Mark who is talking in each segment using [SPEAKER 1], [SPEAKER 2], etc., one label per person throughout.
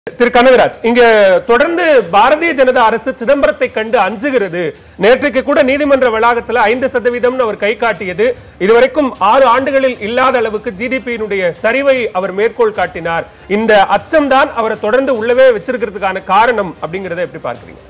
[SPEAKER 1] திரு கனகராஜ் இங்க தொடர்ந்து பாரதிய ஜனதா அரசு சிதம்பரத்தை கண்டு அஞ்சுகிறது நேற்றைக்கு கூட நீதிமன்ற வளாகத்துல ஐந்து சதவீதம்னு அவர் கை காட்டியது இதுவரைக்கும் ஆறு ஆண்டுகளில் இல்லாத அளவுக்கு ஜிடிபியினுடைய சரிவை அவர் மேற்கோள் காட்டினார் இந்த அச்சம்தான் அவரை தொடர்ந்து உள்ளவே வச்சிருக்கிறதுக்கான காரணம் அப்படிங்கறத எப்படி பார்க்கறீங்க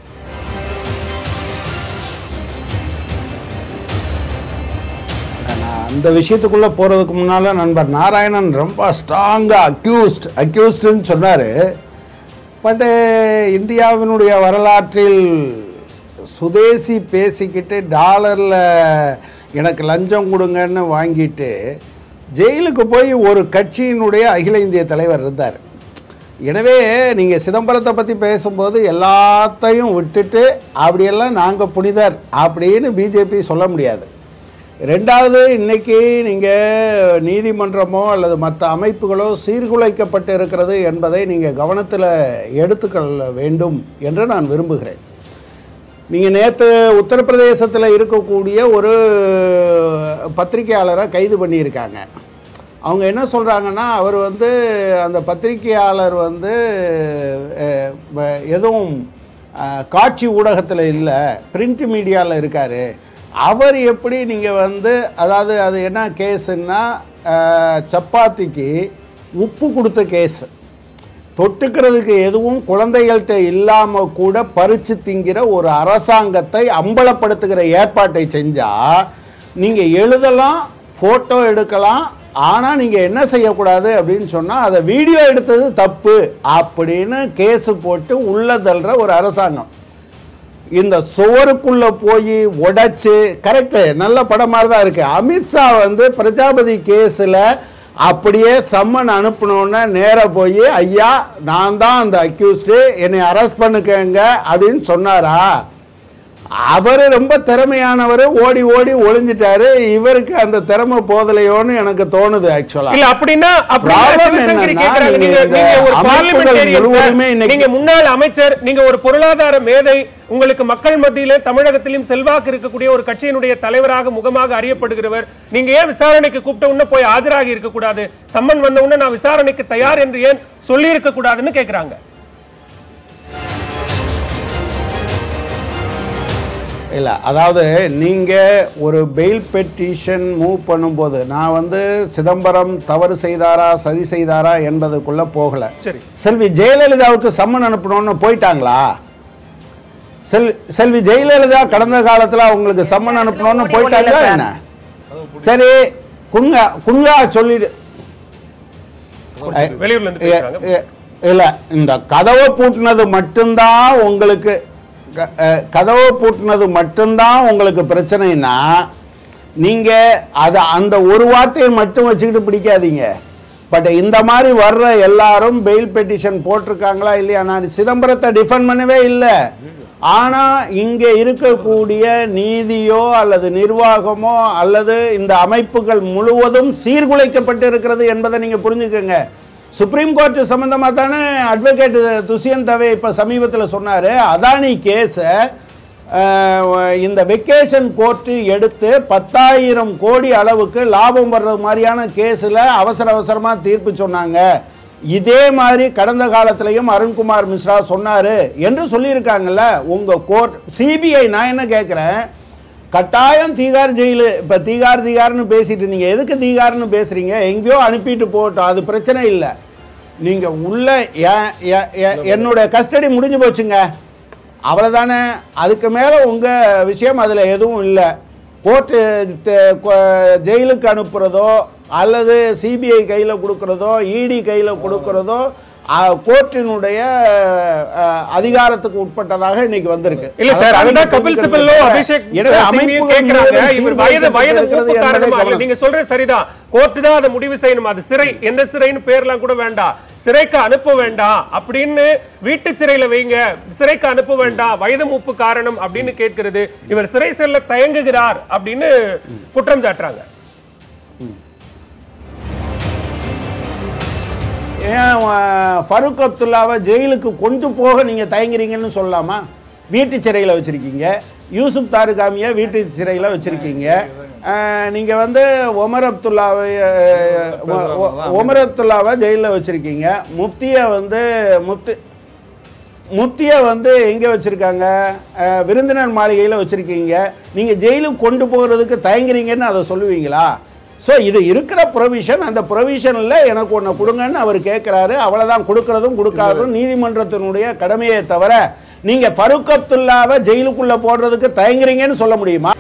[SPEAKER 2] நான் அந்த விஷயத்துக்குள்ள போறதுக்கு முன்னால நண்பர் நாராயணன் ரொம்ப ஸ்ட்ராங்கா அக்யூஸ்ட் அக்யூஸ்டுன்னு சொன்னாரு பட் இந்தியாவினுடைய வரலாற்றில் சுதேசி பேசிக்கிட்டு டாலர்ல எனக்கு லஞ்சம் கொடுங்கன்னு வாங்கிட்டு ஜெயிலுக்கு போய் ஒரு கட்சியினுடைய அகில இந்திய தலைவர் இருந்தார் எனவே நீங்கள் சிதம்பரத்தை பற்றி பேசும்போது எல்லாத்தையும் விட்டுட்டு அப்படியெல்லாம் நாங்கள் புனிதர் அப்படின்னு பிஜேபி சொல்ல முடியாது ரெண்டாவது இன்னைக்கு நீங்கள் நீதிமன்றமோ அல்லது மற்ற அமைப்புகளோ சீர்குலைக்கப்பட்டு இருக்கிறது என்பதை நீங்கள் கவனத்தில் எடுத்துக்கொள்ள வேண்டும் என்று நான் விரும்புகிறேன் நீங்கள் நேற்று உத்தரப்பிரதேசத்தில் இருக்கக்கூடிய ஒரு பத்திரிகையாளரை கைது பண்ணியிருக்காங்க அவங்க என்ன சொல்கிறாங்கன்னா அவர் வந்து அந்த பத்திரிகையாளர் வந்து அஹ், வ- எதுவும் அஹ், காட்சி ஊடகத்தில் இல்லை பிரிண்ட் மீடியாவில் இருக்கார் அவர் எப்படி நீங்கள் வந்து அதாவது அது என்ன கேஸுன்னா அஹ், சப்பாத்திக்கு உப்பு கொடுத்த கேஸ் தொட்டுக்கிறதுக்கு எதுவும் குழந்தைகள்கிட்ட இல்லாம கூட பறிச்சு திங்கிற ஒரு அரசாங்கத்தை அம்பலப்படுத்துகிற ஏற்பாட்டை செஞ்சா நீங்க எழுதலாம் போட்டோ எடுக்கலாம் ஆனா நீங்க என்ன செய்யக்கூடாது அப்படின்னு சொன்னா அதை வீடியோ எடுத்தது தப்பு அப்படின்னு கேஸ் போட்டு உள்ள தள்ளுற ஒரு அரசாங்கம் இந்த சுவருக்குள்ள போய் உடைச்சு கரெக்டு நல்ல படம் மாதிரி தான் இருக்கு அமித்ஷா வந்து பிரஜாபதி கேஸில் அப்படியே சம்மன் அனுப்பணுன்னு நேரா போய் ஐயா நான் தான் அந்த அக்யூஸ்டு என்னை அரெஸ்ட் பண்ணுக்கங்க அப்படின்னு சொன்னாரா அவர் ரொம்ப திறமையானவர் ஓடி ஓடி ஒளிஞ்சிட்டாரு இவருக்கு அந்த திறமை போதலையோன்னு எனக்கு தோணுது ஆக்சுவலா
[SPEAKER 1] இல்ல அப்படின்னா அப்படின்னா
[SPEAKER 2] Problem
[SPEAKER 1] சிவசங்கரி
[SPEAKER 2] என்னன்னா,
[SPEAKER 1] கேக்குறாங்க,
[SPEAKER 2] நீங்க
[SPEAKER 1] நீங்க
[SPEAKER 2] இந்த
[SPEAKER 1] நீங்க ஒரு
[SPEAKER 2] அமைப்புகள்
[SPEAKER 1] parliamentarian
[SPEAKER 2] முழுவதுமே
[SPEAKER 1] சார்.
[SPEAKER 2] இன்னைக்கு-
[SPEAKER 1] நீங்க முன்னாள் அமைச்சர் நீங்க ஒரு பொருளாதார மேதை உங்களுக்கு மக்கள் மத்தியில தமிழகத்திலும் செல்வாக்கு இருக்கக்கூடிய ஒரு கட்சியினுடைய தலைவராக முகமாக அறியப்படுகிறவர் நீங்க ஏன் விசாரணைக்கு கூப்பிட்ட உடனே போய் ஆஜராகி இருக்க கூடாது சம்மன் வந்த உடனே நான் விசாரணைக்கு தயார் என்று ஏன் சொல்லி இருக்க கூடாதுன்னு கேக்குறாங்க
[SPEAKER 2] இல்லை அதாவது நீங்கள் ஒரு பெயில் பெட்டிஷன் மூவ் பண்ணும்போது நான் வந்து சிதம்பரம் தவறு செய்தாரா சரி செய்தாரா என்பதுக்குள்ள போகல
[SPEAKER 1] சரி
[SPEAKER 2] செல்வி ஜெயலலிதாவுக்கு சம்மன் அனுப்பணும்னு போயிட்டாங்களா செல் செல்வி ஜெயலலிதா கடந்த காலத்தில் அவங்களுக்கு சம்மன் அனுப்பணும்னு போயிட்டாங்களா என்ன சரி குங்கா குங்கா சொல்லிடு
[SPEAKER 1] வெளியூர்ல இருந்து பேசுறாங்க
[SPEAKER 2] இல்லை இந்த கதவை பூட்டினது மட்டும்தான் உங்களுக்கு க- அஹ், கதவை பூட்டினது மட்டும்தான் உங்களுக்கு பிரச்சனைனா நீங்கள் அதை அந்த ஒரு வார்த்தையை மட்டும் வச்சுக்கிட்டு பிடிக்காதீங்க பட் இந்த மாதிரி வர்ற எல்லாரும் பெயில் பெட்டிஷன் போட்டிருக்காங்களா இல்லையா நான் சிதம்பரத்தை டிஃபெண்ட் பண்ணவே இல்லை ஆனால் இங்கே இருக்கக்கூடிய நீதியோ அல்லது நிர்வாகமோ அல்லது இந்த அமைப்புகள் முழுவதும் சீர்குலைக்கப்பட்டு இருக்கிறது என்பதை நீங்கள் புரிஞ்சுக்கோங்க சுப்ரீம் கோர்ட் சம்பந்தமாக தானே அட்வொகேட் துஷ்யந்த் தவே இப்போ சமீபத்தில் சொன்னார் அதானி கேஸை இந்த வெக்கேஷன் கோர்ட்டு எடுத்து பத்தாயிரம் கோடி அளவுக்கு லாபம் வர்றது மாதிரியான கேஸில் அவசர அவசரமாக தீர்ப்பு சொன்னாங்க இதே மாதிரி கடந்த காலத்திலையும் அருண்குமார் மிஸ்ரா சொன்னார் என்று சொல்லியிருக்காங்கல்ல உங்கள் கோர்ட் சிபிஐ நான் என்ன கேட்குறேன் கட்டாயம் தீகார் ஜெயிலு இப்போ தீகார் தீகார்னு பேசிட்டு இருந்தீங்க எதுக்கு தீகார்னு பேசுறீங்க எங்கேயோ அனுப்பிட்டு போகட்டும் அது பிரச்சனை இல்லை நீங்கள் உள்ள என்- என்- என்- என்னோட கஸ்டடி முடிஞ்சு போச்சுங்க அவ்வளோதானே அதுக்கு மேலே உங்கள் விஷயம் அதில் எதுவும் இல்லை கோர்ட்டு தெ- கொ- ஜெயிலுக்கு அனுப்புகிறதோ அல்லது சிபிஐ கையில் கொடுக்குறதோ இடி கையில் கொடுக்குறதோ அஹ், கோர்ட்டினுடைய அஹ், அதிகாரத்துக்கு உட்பட்டதாக இன்னைக்கு வந்திருக்கு
[SPEAKER 1] இல்ல சார்
[SPEAKER 2] அதான்
[SPEAKER 1] அதுதான்
[SPEAKER 2] நீங்க
[SPEAKER 1] கபில்
[SPEAKER 2] புரிஞ்சுக்கணும்.
[SPEAKER 1] சிபலும் அபிஷேக்
[SPEAKER 2] எனவே
[SPEAKER 1] சிங்கையும்
[SPEAKER 2] அமைப்புகள்
[SPEAKER 1] கேக்குறாங்க
[SPEAKER 2] முழுவதும்
[SPEAKER 1] இவர் வயது வயது
[SPEAKER 2] சீர்குலைக்கப்பட்டிருக்கிறது
[SPEAKER 1] மூப்பு
[SPEAKER 2] என்பதை
[SPEAKER 1] காரணமா இல்ல
[SPEAKER 2] கவனம்.
[SPEAKER 1] நீங்க சொல்றது சரிதான் கோர்ட்டு தான் அதை முடிவு செய்யணும் அது சிறை எந்த சிறைன்னு பேர்லாம் கூட வேண்டாம் சிறைக்கு அனுப்ப வேண்டாம் அப்படின்னு வீட்டு சிறையில வைங்க சிறைக்கு அனுப்ப வேண்டாம் வயது மூப்பு காரணம் அப்படின்னு கேட்கிறது இவர் சிறை செல்ல தயங்குகிறார் அப்படின்னு குற்றம் சாட்டுறாங்க
[SPEAKER 2] ஏன் அஹ், ஃபரூக் அப்துல்லாவை ஜெயிலுக்கு கொண்டு போக நீங்கள் தயங்குறீங்கன்னு சொல்லலாமா வீட்டு சிறையில் வச்சுருக்கீங்க யூசுப் தாருகாமியை வீட்டு சிறையில் வச்சுருக்கீங்க அஹ், நீங்க வந்து ஒமர் அப்துல்லாவை அஹ், ஒ- ஒ- ஒமர் அப்துல்லாவை ஜெயிலில் வச்சிருக்கீங்க முப்தியை வந்து முப்தி முத்தியை வந்து எங்கே வச்சுருக்காங்க விருந்தினர் மாளிகையில் வச்சுருக்கீங்க நீங்கள் ஜெயிலுக்கு கொண்டு போகிறதுக்கு தயங்குறீங்கன்னு அதை சொல்லுவீங்களா ஸோ இது இருக்கிற ப்ரொவிஷன் அந்த ப்ரொவிஷனில் எனக்கு ஒன்று கொடுங்கன்னு அவர் கேட்குறாரு அவ்வளோதான் கொடுக்கறதும் கொடுக்காததும் நீதிமன்றத்தினுடைய கடமையை தவிர நீங்கள் ஃபருக் அப்துல்லாவை ஜெயிலுக்குள்ளே போடுறதுக்கு தயங்குறீங்கன்னு சொல்ல முடியுமா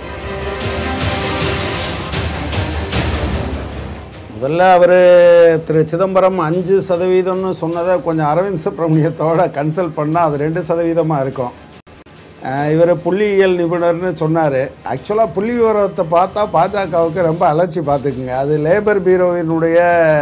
[SPEAKER 2] முதல்ல அவர் திரு சிதம்பரம் அஞ்சு சதவீதம்னு சொன்னதை கொஞ்சம் அரவிந்த் சுப்ரமணியத்தோட கன்சல்ட் பண்ணால் அது ரெண்டு சதவீதமாக இருக்கும் இவர் புள்ளியியல் நிபுணர்னு சொன்னார் ஆக்சுவலாக புள்ளி விவரத்தை பார்த்தா பாஜகவுக்கு ரொம்ப அலர்ச்சி பார்த்துக்குங்க அது லேபர் பீரோவினுடைய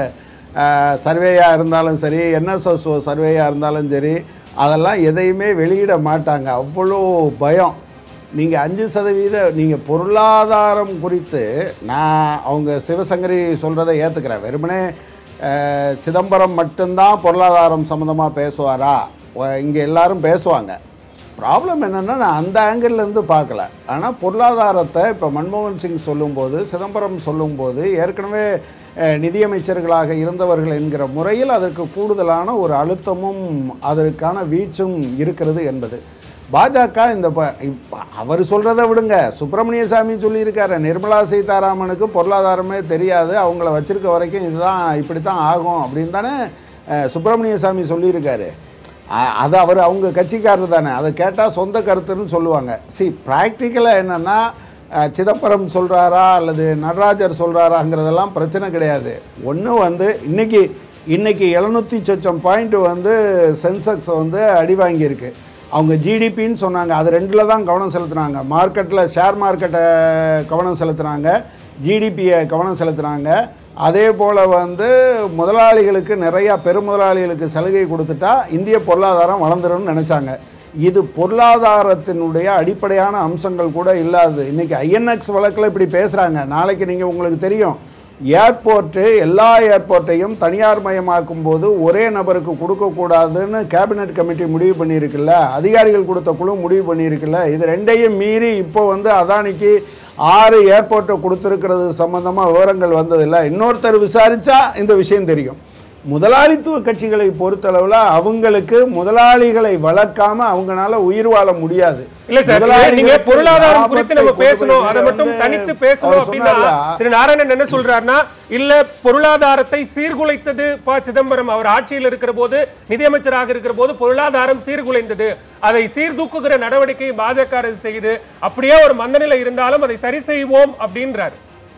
[SPEAKER 2] சர்வேயாக இருந்தாலும் சரி என்எஸ்எஸ்ஓ சர்வேயாக இருந்தாலும் சரி அதெல்லாம் எதையுமே வெளியிட மாட்டாங்க அவ்வளோ பயம் நீங்கள் அஞ்சு சதவீத நீங்கள் பொருளாதாரம் குறித்து நான் அவங்க சிவசங்கரி சொல்கிறத ஏற்றுக்கிறேன் வெறுமனே அஹ், சிதம்பரம் மட்டும்தான் பொருளாதாரம் சம்மந்தமாக பேசுவாரா இங்கே எல்லாரும் பேசுவாங்க ப்ராப்ளம் என்னென்னா நான் அந்த ஆங்கிள்லேருந்து பார்க்கல ஆனால் பொருளாதாரத்தை இப்போ மன்மோகன் சிங் சொல்லும்போது சிதம்பரம் சொல்லும்போது ஏற்கனவே அஹ், நிதியமைச்சர்களாக இருந்தவர்கள் என்கிற முறையில் அதற்கு கூடுதலான ஒரு அழுத்தமும் அதற்கான வீச்சும் இருக்கிறது என்பது பாஜக இந்த ப- இப்ப அவர் சொல்கிறத விடுங்க சுப்பிரமணிய சாமி சொல்லியிருக்காரு நிர்மலா சீதாராமனுக்கு பொருளாதாரமே தெரியாது அவங்கள வச்சிருக்க வரைக்கும் இதுதான் இப்படி தான் ஆகும் அப்படின்னு தானே அஹ், சுப்பிரமணிய சாமி சொல்லியிருக்காரு அ- அது அவர் அவங்க கட்சிக்காரர் தானே அதை கேட்டால் சொந்த கருத்துன்னு சொல்லுவாங்க சி ப்ராக்டிக்கலாக என்னென்னா சிதம்பரம் சொல்கிறாரா அல்லது நடராஜர் சொல்கிறாராங்கிறதெல்லாம் பிரச்சனை கிடையாது ஒன்று வந்து இன்னைக்கு இன்னைக்கு எழுநூற்றி சொச்சம் பாயிண்ட் வந்து சென்செக்ஸ் வந்து அடி வாங்கியிருக்கு அவங்க ஜிடிபின்னு சொன்னாங்க அது ரெண்டில் தான் கவனம் செலுத்துனாங்க மார்க்கெட்டில் ஷேர் மார்க்கெட்டை கவனம் செலுத்துனாங்க ஜிடிபியை கவனம் செலுத்துனாங்க அதே போல் வந்து முதலாளிகளுக்கு நிறையா பெருமுதலாளிகளுக்கு சலுகை கொடுத்துட்டா இந்திய பொருளாதாரம் வளர்ந்துரும்னு நினச்சாங்க இது பொருளாதாரத்தினுடைய அடிப்படையான அம்சங்கள் கூட இல்லாது இன்னைக்கு ஐஎன்எக்ஸ் வழக்கில் இப்படி பேசுகிறாங்க நாளைக்கு நீங்கள் உங்களுக்கு தெரியும் ஏர்போர்ட்டு எல்லா ஏர்போர்ட்டையும் தனியார் மயமாக்கும் போது ஒரே நபருக்கு கொடுக்கக்கூடாதுன்னு கேபினெட் கமிட்டி முடிவு பண்ணியிருக்குல்ல அதிகாரிகள் கொடுத்த குழு முடிவு பண்ணியிருக்குல்ல இது ரெண்டையும் மீறி இப்போ வந்து அதானிக்கு ஆறு ஏர்போர்ட்டை கொடுத்துருக்கிறது சம்பந்தமாக விவரங்கள் வந்ததில்ல இன்னொருத்தர் விசாரிச்சா இந்த விஷயம் தெரியும் முதலாளித்துவ கட்சிகளை பொறுத்தளவில் அவங்களுக்கு முதலாளிகளை வளர்க்காம அவங்களால உயிர் வாழ முடியாது
[SPEAKER 1] இல்ல சார்
[SPEAKER 2] முதலாளிகளுக்கு
[SPEAKER 1] நீங்க பொருளாதாரம் குறித்து நம்ம
[SPEAKER 2] லாபத்தை
[SPEAKER 1] பேசணும் அதை
[SPEAKER 2] கொடுப்பது
[SPEAKER 1] மட்டும்
[SPEAKER 2] வந்து
[SPEAKER 1] தனித்து பேசணும்
[SPEAKER 2] அவர்
[SPEAKER 1] அப்படின்னா
[SPEAKER 2] சொன்னார்ல,
[SPEAKER 1] திரு நாராயணன் என்ன சொல்றாருன்னா இல்ல பொருளாதாரத்தை சீர்குலைத்தது ப சிதம்பரம் அவர் ஆட்சியில் இருக்கிற போது நிதியமைச்சராக இருக்கிற போது பொருளாதாரம் சீர்குலைந்தது அதை சீர்தூக்குகிற நடவடிக்கை பாஜக அரசு செய்யுது அப்படியே ஒரு மந்தநிலை இருந்தாலும் அதை சரி செய்வோம் அப்படின்றாரு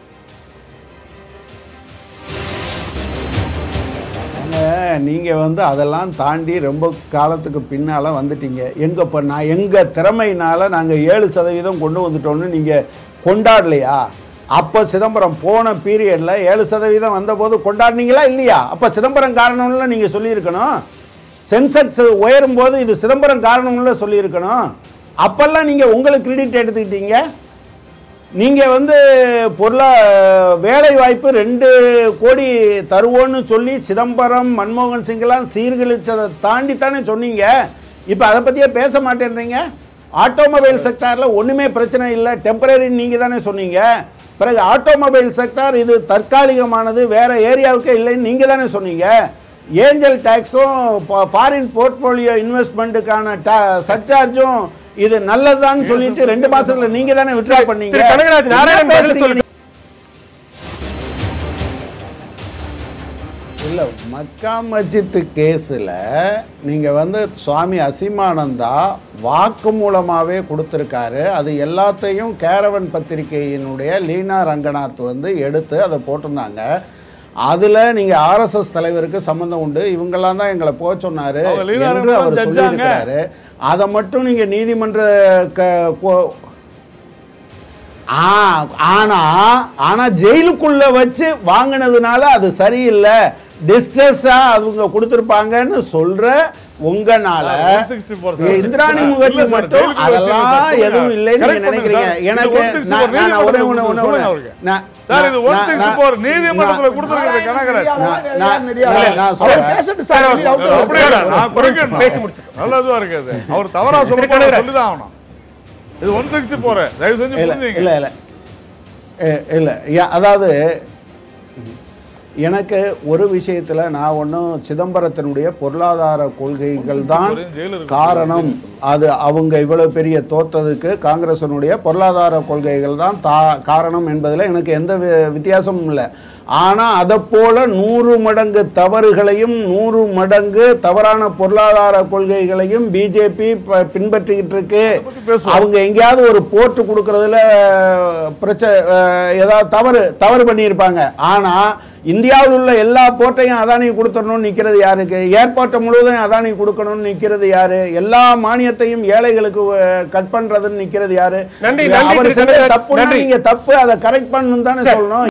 [SPEAKER 2] ஏங்க, நீங்க வந்து அதெல்லாம் தாண்டி ரொம்ப காலத்துக்கு பின்னால வந்துட்டீங்க எங்க இப்போ நான் எங்க திறமையினால நாங்க ஏழு சதவீதம் கொண்டு வந்துட்டோம்னு நீங்க கொண்டாடலையா அப்போ சிதம்பரம் போன பீரியட்ல ஏழு சதவீதம் வந்தபோது கொண்டாடினீங்களா இல்லையா அப்போ சிதம்பரம் காரணம்ல நீங்க சொல்லியிருக்கணும் சென்செக்ஸ் உயரும் போது இது சிதம்பரம் காரணம்ல சொல்லியிருக்கணும் அப்பெல்லாம் நீங்க உங்களுக்கு கிரெடிட் எடுத்துக்கிட்டீங்க நீங்கள் வந்து பொருளா வேலை வாய்ப்பு ரெண்டு கோடி தருவோன்னு சொல்லி சிதம்பரம் மன்மோகன் சிங்கெல்லாம் சீர்குலைச்சதை தாண்டி தானே சொன்னீங்க இப்போ அதை பற்றியே பேச மாட்டேன்றீங்க ஆட்டோமொபைல் செக்டாரில் ஒன்றுமே பிரச்சனை இல்லை டெம்பரரி நீங்கள் தானே சொன்னீங்க பிறகு ஆட்டோமொபைல் செக்டார் இது தற்காலிகமானது வேற ஏரியாவுக்கே இல்லைன்னு நீங்கள் தானே சொன்னீங்க ஏஞ்சல் டேக்ஸும் ஃபாரின் போர்ட்ஃபோலியோ இன்வெஸ்ட்மெண்ட்டுக்கான சர்ச்சார்ஜும் இது நல்லதுதான்னு சொல்லிட்டு ரெண்டு மாசத்துல நீங்க தானே விட்ரா பண்ணீங்க
[SPEAKER 1] திரு கனகராஜ் நாராயணன்
[SPEAKER 2] என்ன
[SPEAKER 1] பதில்
[SPEAKER 2] பேசுறீங்க
[SPEAKER 1] சொல்லுங்க
[SPEAKER 2] இல்ல மக்கா மஸ்ஜித் கேஸில் நீங்க வந்து சுவாமி அசீமானந்தா வாக்கு மூலமாவே கொடுத்துருக்காரு அது எல்லாத்தையும் கேரவன் பத்திரிகையினுடைய லீனா ரங்கநாத் வந்து எடுத்து அதை போட்டிருந்தாங்க அதுல நீங்க ஆர்எஸ்எஸ் தலைவருக்கு சம்பந்தம் உண்டு இவங்கெல்லாம் தான் எங்களை போக சொன்னாரு
[SPEAKER 3] அவங்க லீனா
[SPEAKER 2] என்று
[SPEAKER 3] ரங்கநாத்
[SPEAKER 2] அவர்
[SPEAKER 3] ஜட்ஜாங்க.
[SPEAKER 2] சொல்லியிருக்கிறாரு அதை மட்டும் நீங்க நீதிமன்ற க- கோ- ஆ ஆனா ஆனா ஜெயிலுக்குள்ள வச்சு வாங்கினதுனால அது சரியில்லை டிஸ்ட்ரெஸ்ஸா அவங்க கொடுத்துருப்பாங்கன்னு சொல்ற உங்கனால
[SPEAKER 3] 164 சார்.
[SPEAKER 2] இந்திராணி
[SPEAKER 3] இல்ல
[SPEAKER 2] முகர்ஜி
[SPEAKER 3] சார்,
[SPEAKER 2] மட்டும்
[SPEAKER 3] ஜெயிலுக்குள்ள
[SPEAKER 2] அதெல்லாம்
[SPEAKER 3] வச்சிருங்க சார்.
[SPEAKER 2] எதுவும் இல்லைன்னு நீங்க
[SPEAKER 3] Correct பண்ணுங்க
[SPEAKER 2] நினைக்கிறீங்க
[SPEAKER 3] சார். இது
[SPEAKER 2] எனக்கு
[SPEAKER 3] 164
[SPEAKER 2] நான் நான் நான் ஒரே ஒண்ணு ஒண்ணு
[SPEAKER 3] சொல்லுங்க
[SPEAKER 2] ஒண்ணு
[SPEAKER 3] அவருக்கு.
[SPEAKER 2] நான்
[SPEAKER 3] சார் இது
[SPEAKER 2] நான்-
[SPEAKER 3] ஒன் சிக்ஸ்டி ஃபோர் நீதிமன்றத்தில்
[SPEAKER 2] நான்-
[SPEAKER 3] கொடுத்துருக்கிறது கனகராஜ்
[SPEAKER 2] நான்- நான்
[SPEAKER 4] அவர்
[SPEAKER 2] சொல்றேன்.
[SPEAKER 4] பேசட்டும் சார் வெளிய out
[SPEAKER 1] அவர்
[SPEAKER 3] அப்படியே இல்ல, நான் குறைக்கணும்.
[SPEAKER 1] பேசி முடிச்சுக்கோ.
[SPEAKER 3] நல்லதுவா இருக்குது அவர் தவறா
[SPEAKER 1] திரு
[SPEAKER 3] சொல்ல
[SPEAKER 1] கனகராஜ்.
[SPEAKER 3] சொல்லிதான் ஆகணும் இது ஒன் சிக்ஸ்டி போற தயவு செஞ்சு
[SPEAKER 2] இல்ல
[SPEAKER 3] புரிஞ்சுங்க
[SPEAKER 2] இல்ல இல்ல எ- இல்லை ஏ- அதாவது எனக்கு ஒரு விஷயத்துல நான் ஒன்றும் சிதம்பரத்தினுடைய பொருளாதார கொள்கைகள் தான்
[SPEAKER 3] ஜெயிலு இருக்கு.
[SPEAKER 2] காரணம் அது அவங்க இவ்வளவு பெரிய தோத்ததுக்கு காங்கிரசனுடைய பொருளாதார கொள்கைகள் தான் தா காரணம் என்பதில் எனக்கு எந்த வி- வித்தியாசமும் இல்லை ஆனால் அதை போல நூறு மடங்கு தவறுகளையும் நூறு மடங்கு தவறான பொருளாதார கொள்கைகளையும் பிஜேபி பின்பற்றிக்கிட்டு இருக்கு
[SPEAKER 3] பத்தி பேசுவோம்.
[SPEAKER 2] அவங்க எங்கேயாவது ஒரு போர்ட்டு கொடுக்கறதுல பிரச்சனை ஏதாவது தவறு தவறு பண்ணியிருப்பாங்க ஆனா இந்தியாவில் உள்ள எல்லா போர்ட்டையும் அதானி கொடுத்துடணும்னு நிக்கிறது யாருக்கு ஏர்போர்ட்டை முழுவதும் அதானி கொடுக்கணும்னு நிக்கிறது யாரு எல்லா மானியத்தையும் ஏழைகளுக்கு அஹ், கட் பண்றதுன்னு நிக்கிறது யாரு
[SPEAKER 1] நன்றி, நன்றி
[SPEAKER 2] அவர்
[SPEAKER 1] திரு
[SPEAKER 2] செஞ்ச
[SPEAKER 1] கனகராஜ்.
[SPEAKER 2] தப்புன்னா
[SPEAKER 1] நன்றி.
[SPEAKER 2] நீங்க தப்பு அதை கரெக்ட் பண்ணணும் தானே
[SPEAKER 1] சரி.
[SPEAKER 2] சொல்லணும்